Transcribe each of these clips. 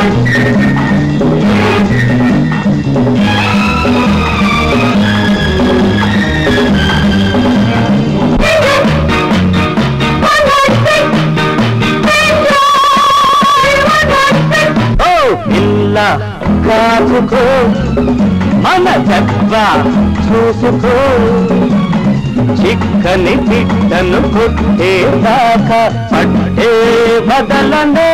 ఓ పిల్ల కాచుకో మన దెబ్బ చూసుకో చిక్కని పిట్టను కొట్టేదాకా పట్టే బదలనే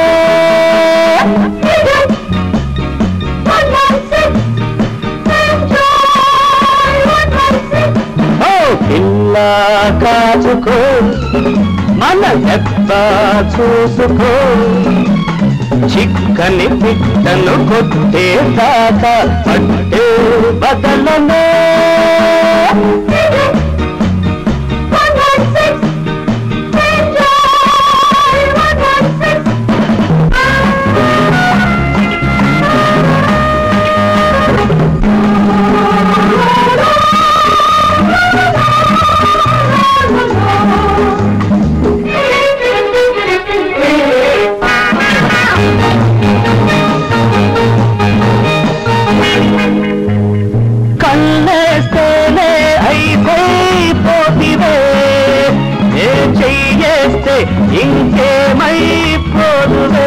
ఓ పిల్ల కాచుకో మన దెబ్బ చూసుకో చిక్కని పిట్టను కొట్టేదాకా పట్టే బదలనే కన్నేస్తేనే అయిపోతివే ఏ చెయ్యేస్తే ఇంకేమైపోదువే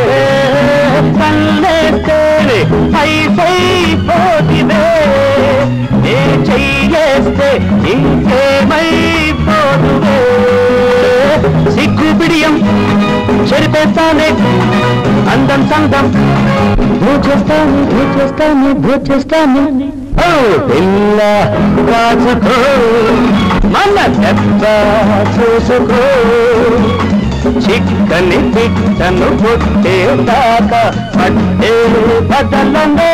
కన్నేస్తేనే అయిపోతివే ఏ చెయ్యేస్తే ఇంకేమైపోదువే సిగ్గు బిడియం చెరిపేస్తానే అందం సందం భూచేస్తాను భూచేస్తాను భూచేస్తాను ఓ పిల్ల కాచుకో మన దెబ్బ చూసుకో చిక్కని పిట్టను పుట్టే దాకా పట్టే బదలనే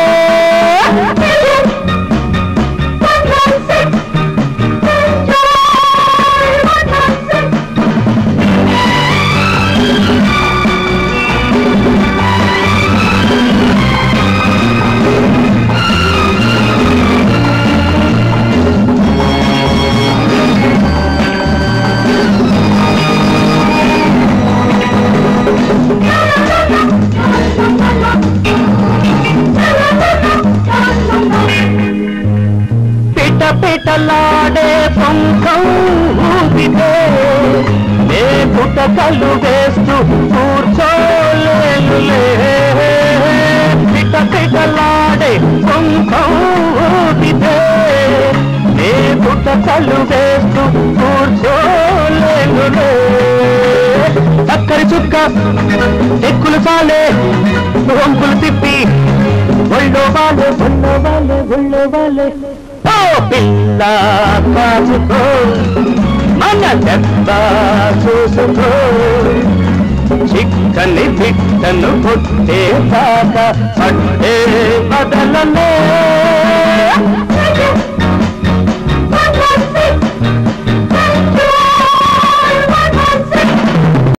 పిట పిటలాడే పొంకం ఊపితే నే పుటకలు వేస్తూ కూర్చోలేనులే పిట పిటలాడే పొంకం ఊపితే నే పుటకలు వేస్తూ కూర్చోలేనులే చక్కరి చుక్క ఎక్కులు చాలే వంపులు తిప్పి ఒళ్ళో వాళ్ళే ఒళ్ళో వాళ్ళే ఒళ్ళో వాళ్ళే ఓ పిల్ల కాచుకో మన దెబ్బ చూసుకో చిక్కని పిట్టను కొట్టే దాకా పట్టే బదలనే